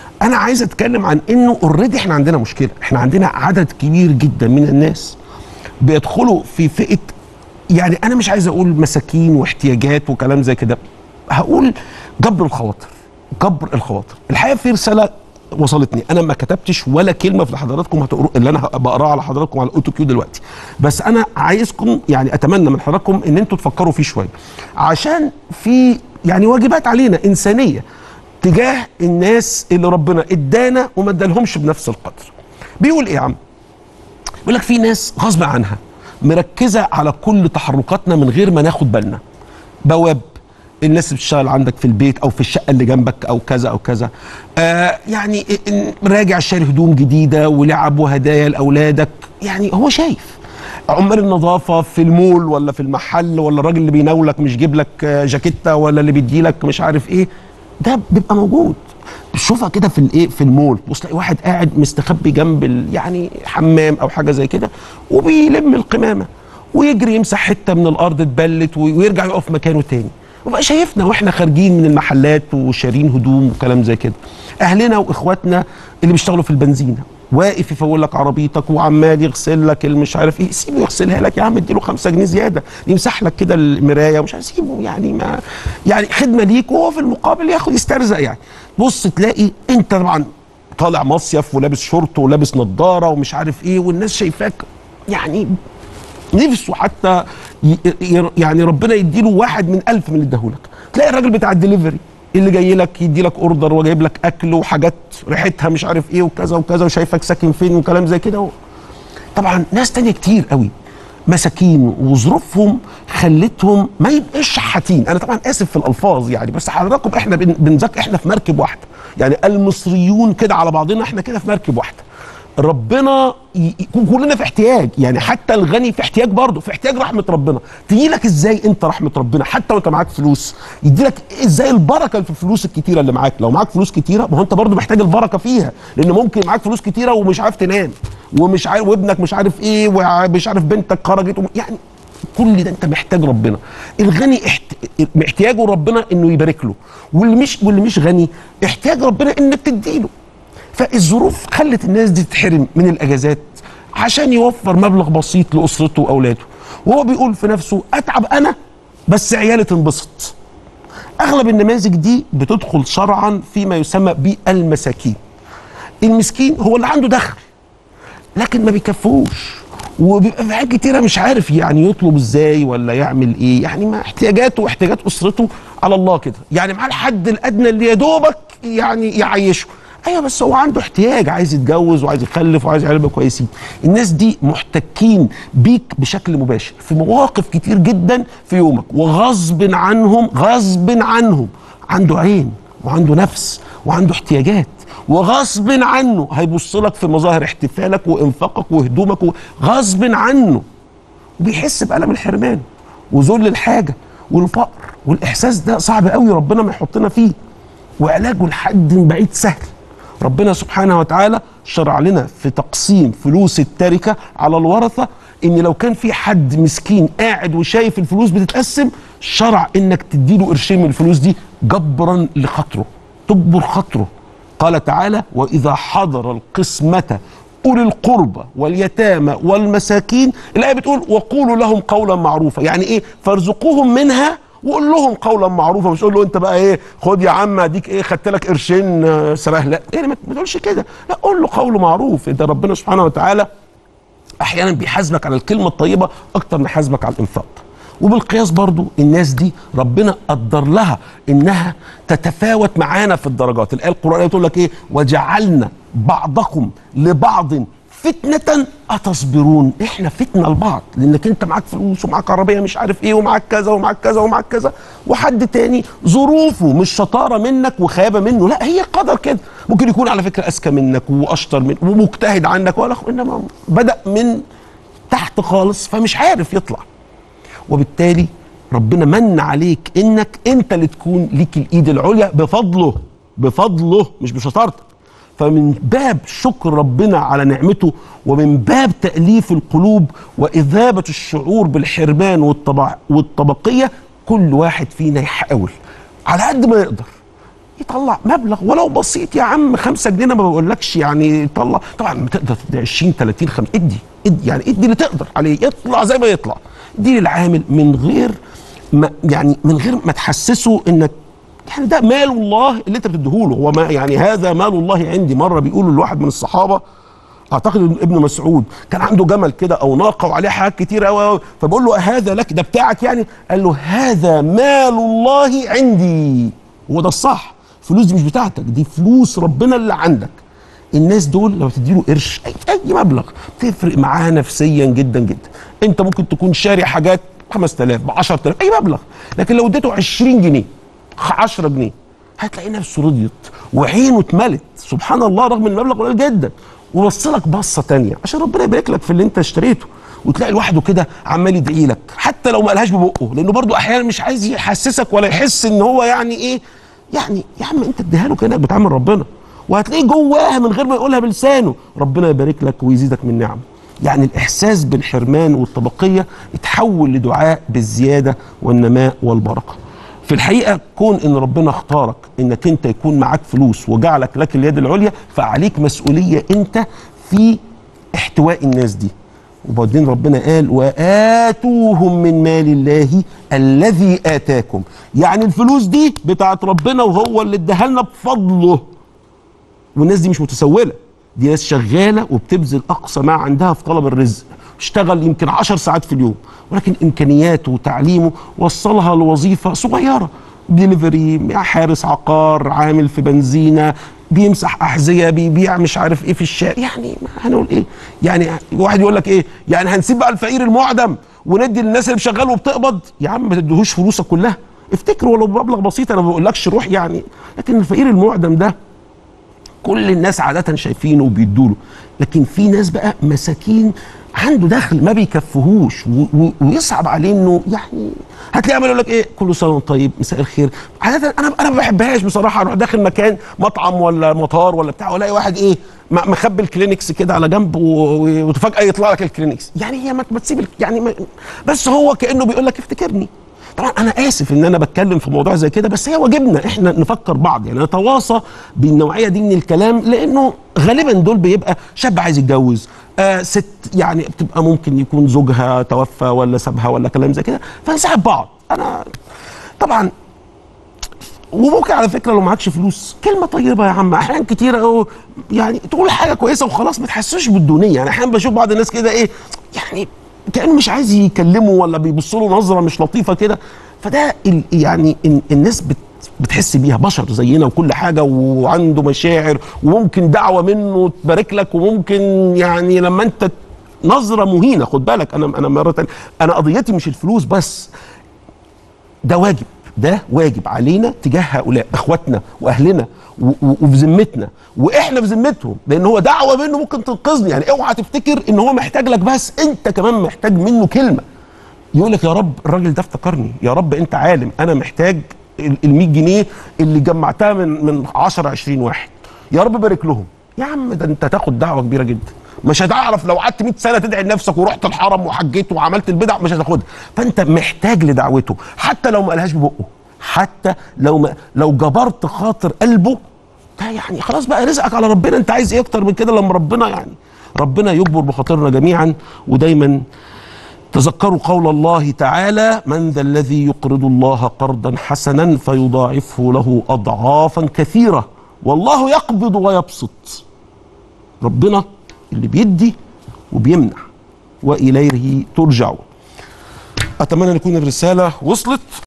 انا عايز اتكلم عن انه اوريدي احنا عندنا مشكله احنا عندنا عدد كبير جدا من الناس بيدخلوا في فئه يعني انا مش عايز اقول مساكين واحتياجات وكلام زي كده هقول جبر الخواطر جبر الخواطر الحقيقه في رساله وصلتني انا ما كتبتش ولا كلمه في حضراتكم هتقروا اللي انا بقراها على حضراتكم على الاوتو كيو دلوقتي بس انا عايزكم يعني اتمنى من حضراتكم ان انتوا تفكروا فيه شويه عشان في يعني واجبات علينا انسانيه تجاه الناس اللي ربنا ادانا وما ادالهمش بنفس القدر بيقول ايه يا عم بيقول لك في ناس غصب عنها مركزه على كل تحركاتنا من غير ما ناخد بالنا بواب الناس اللي بتشتغل عندك في البيت او في الشقه اللي جنبك او كذا او كذا آه يعني إن راجع شاري هدوم جديده ولعب وهدايا لاولادك يعني هو شايف عمال النظافه في المول ولا في المحل ولا الراجل اللي بيناولك مش جيب لك آه، جاكيته ولا اللي بيديلك مش عارف ايه ده بيبقى موجود تشوفها كده في الايه في المول بص تلاقي واحد قاعد مستخبي جنب ال- يعني حمام او حاجه زي كده وبيلم القمامه ويجري يمسح حته من الارض اتبلت وي- ويرجع يقف مكانه تاني وبقى شايفنا واحنا خارجين من المحلات وشارين هدوم وكلام زي كده اهلنا واخواتنا اللي بيشتغلوا في البنزينه واقف يفول لك عربيتك وعمال يغسل لك المش عارف ايه سيبه يغسلها لك يا عم اديله 5 جنيه زياده يمسح لك كده المرايه ومش عارف سيبه يعني ما يعني خدمه ليك وهو في المقابل ياخد يسترزق يعني بص تلاقي انت طبعا طالع مصيف ولابس شورت ولابس نظاره ومش عارف ايه والناس شايفاك يعني نفسه حتى ي- ي- يعني ربنا يديله واحد من ألف من اللي اداهولك تلاقي الراجل بتاع الدليفري اللي جاي لك يدي لك اوردر وجايب لك اكل وحاجات ريحتها مش عارف ايه وكذا وكذا وشايفك ساكن فين وكلام زي كده طبعا ناس تانية كتير قوي مساكين وظروفهم خلتهم ما يبقاش شحاتين انا طبعا اسف في الالفاظ يعني بس حضراتكم احنا بن- بنذاك احنا في مركب واحده يعني المصريون كده على بعضنا احنا كده في مركب واحده ربنا ي- يكون كلنا في احتياج يعني حتى الغني في احتياج برضه في احتياج رحمه ربنا تجي لك ازاي انت رحمه ربنا حتى وانت معاك فلوس يدي لك ازاي البركه في الفلوس الكتيره اللي معاك لو معاك فلوس كتيره ما هو انت برضه محتاج البركه فيها لان ممكن معاك فلوس كتيره ومش عارف تنام ومش عارف وابنك مش عارف ايه ومش عارف بنتك خرجت وم- يعني كل ده انت محتاج ربنا الغني احت... احتياجه ربنا انه يبارك له واللي مش واللي مش غني احتياج ربنا انك تديله فالظروف خلت الناس دي تتحرم من الاجازات عشان يوفر مبلغ بسيط لاسرته واولاده وهو بيقول في نفسه اتعب انا بس عيالي تنبسط اغلب النماذج دي بتدخل شرعا فيما يسمى بالمساكين المسكين هو اللي عنده دخل لكن ما بيكفوش وبيبقى في حاجات كتيره مش عارف يعني يطلب ازاي ولا يعمل ايه يعني ما احتياجاته واحتياجات اسرته على الله كده يعني مع الحد الادنى اللي يا دوبك يعني يعيشه ايوه بس هو عنده احتياج عايز يتجوز وعايز يخلف وعايز عيال يبقوا كويسين الناس دي محتكين بيك بشكل مباشر في مواقف كتير جدا في يومك وغصب عنهم غصب عنهم عنده عين وعنده نفس وعنده احتياجات وغصب عنه هيبص لك في مظاهر احتفالك وانفاقك وهدومك و- غصب عنه وبيحس بألم الحرمان وذل الحاجة والفقر والإحساس ده صعب قوي ربنا ما يحطنا فيه وعلاجه لحد بعيد سهل ربنا سبحانه وتعالى شرع لنا في تقسيم فلوس التركة على الورثة ان لو كان في حد مسكين قاعد وشايف الفلوس بتتقسم شرع انك تديله قرشين من الفلوس دي جبرا لخاطره تجبر خاطره قال تعالى واذا حضر القسمه اولي القربى واليتامى والمساكين الايه بتقول وقولوا لهم قولا معروفا يعني ايه فارزقوهم منها وقول لهم قولا معروفا مش قول له انت بقى ايه خد يا عم اديك ايه خدت لك قرشين آه، سباه لا يعني ما ما تقولش كده لا قول له قول معروف ده ربنا سبحانه وتعالى احيانا بيحاسبك على الكلمه الطيبه اكتر من يحاسبك على الانفاق وبالقياس برضو الناس دي ربنا قدر لها انها تتفاوت معانا في الدرجات الايه القرانيه بتقول لك ايه وجعلنا بعضكم لبعض فتنة أتصبرون إحنا فتنة لبعض لأنك أنت معاك فلوس ومعاك عربية مش عارف إيه ومعاك كذا ومعاك كذا ومعاك كذا وحد تاني ظروفه مش شطارة منك وخيابة منه لا هي قدر كده ممكن يكون على فكرة أذكى منك وأشطر منك ومجتهد عنك ولا إنما بدأ من تحت خالص فمش عارف يطلع وبالتالي ربنا من عليك انك انت اللي تكون ليك الايد العليا بفضله بفضله مش بشطارتك فمن باب شكر ربنا على نعمته ومن باب تأليف القلوب وإذابة الشعور بالحرمان والطبع والطبقية كل واحد فينا يحاول على قد ما يقدر يطلع مبلغ ولو بسيط يا عم 5 جنيه انا ما بقولكش يعني طلع طبعا ما تقدر تدي 20 30 5 ادي ادي يعني ادي اللي تقدر عليه يطلع زي ما يطلع ادي للعامل من غير ما يعني من غير ما تحسسه انك يعني ده مال الله اللي انت بتديهوله هو ما يعني هذا مال الله عندي مره بيقولوا لواحد من الصحابه اعتقد إن ابن مسعود كان عنده جمل كده او ناقه وعليه حاجات كتير قوي فبقول له هذا لك ده بتاعك يعني قال له هذا مال الله عندي هو ده الصح فلوس دي مش بتاعتك دي فلوس ربنا اللي عندك الناس دول لما تديله قرش اي اي مبلغ بتفرق معاه نفسيا جدا جدا انت ممكن تكون شاري حاجات 5000 ب 10000 اي مبلغ لكن لو اديته 20 جنيه 10 جنيه هتلاقي نفسه رضيت وعينه اتملت سبحان الله رغم ان المبلغ قليل جدا وبص لك بصه تانية عشان ربنا يبارك لك في اللي انت اشتريته وتلاقي لوحده كده عمال يدعي لك حتى لو ما قالهاش ببقه لانه برضو احيانا مش عايز يحسسك ولا يحس ان هو يعني ايه يعني يا عم انت اديها له كانك بتعامل ربنا وهتلاقيه جواها من غير ما يقولها بلسانه ربنا يبارك لك ويزيدك من نعم يعني الاحساس بالحرمان والطبقيه اتحول لدعاء بالزياده والنماء والبركه في الحقيقه كون ان ربنا اختارك انك انت يكون معاك فلوس وجعلك لك اليد العليا فعليك مسؤوليه انت في احتواء الناس دي وبعدين ربنا قال واتوهم من مال الله الذي اتاكم يعني الفلوس دي بتاعت ربنا وهو اللي اداها لنا بفضله والناس دي مش متسوله دي ناس شغاله وبتبذل اقصى ما عندها في طلب الرزق اشتغل يمكن عشر ساعات في اليوم ولكن امكانياته وتعليمه وصلها لوظيفه صغيره ديليفري حارس عقار عامل في بنزينه بيمسح احذيه بيبيع مش عارف ايه في الشارع يعني ما هنقول ايه يعني واحد يقول لك ايه يعني هنسيب بقى الفقير المعدم وندي للناس اللي شغال وبتقبض يا عم ما تديهوش فلوسك كلها افتكر ولو بمبلغ بسيط انا ما بقولكش روح يعني لكن الفقير المعدم ده كل الناس عادة شايفينه وبيدوله لكن في ناس بقى مساكين عنده دخل ما بيكفهوش و- و- ويصعب عليه انه يعني هتلاقيه عمال يقول لك ايه كل سنه وانت طيب مساء الخير عاده انا انا ما بحبهاش بصراحه اروح داخل مكان مطعم ولا مطار ولا بتاع والاقي واحد ايه م- مخبي الكلينكس كده على جنب و- وفجاه يطلع لك الكلينكس يعني هي ما ما تسيب ال- يعني ما بس هو كانه بيقول لك افتكرني طبعا انا اسف ان انا بتكلم في موضوع زي كده بس هي واجبنا احنا نفكر بعض يعني نتواصى بالنوعيه دي من الكلام لانه غالبا دول بيبقى شاب عايز يتجوز آه ست يعني بتبقى ممكن يكون زوجها توفى ولا سابها ولا كلام زي كده فنساعد بعض انا طبعا وممكن على فكره لو معكش فلوس كلمه طيبه يا عم احيانا كتير قوي يعني تقول حاجه كويسه وخلاص ما تحسوش بالدونيه يعني احيانا بشوف بعض الناس كده ايه يعني كانه مش عايز يكلمه ولا بيبص له نظره مش لطيفه كده فده ال- يعني ال- الناس بت بتحس بيها بشر زينا وكل حاجه وعنده مشاعر وممكن دعوه منه تبارك لك وممكن يعني لما انت نظره مهينه خد بالك انا انا مره تانية انا قضيتي مش الفلوس بس ده واجب ده واجب علينا تجاه هؤلاء اخواتنا واهلنا و- و- وفي ذمتنا واحنا في ذمتهم لان هو دعوه منه ممكن تنقذني يعني اوعى تفتكر ان هو محتاج لك بس انت كمان محتاج منه كلمه يقول لك يا رب الراجل ده افتكرني يا رب انت عالم انا محتاج ال 100 جنيه اللي جمعتها من من 10 20 واحد يا رب بارك لهم يا عم ده انت تاخد دعوه كبيره جدا مش هتعرف لو قعدت 100 سنه تدعي لنفسك ورحت الحرم وحجيت وعملت البدع مش هتاخدها فانت محتاج لدعوته حتى لو ما قالهاش ببقه حتى لو ما لو جبرت خاطر قلبه ده يعني خلاص بقى رزقك على ربنا انت عايز ايه اكتر من كده لما ربنا يعني ربنا يجبر بخاطرنا جميعا ودايما تذكروا قول الله تعالى من ذا الذي يقرض الله قرضا حسنا فيضاعفه له اضعافا كثيره والله يقبض ويبسط ربنا اللي بيدي وبيمنع واليه ترجعون اتمنى ان تكون الرساله وصلت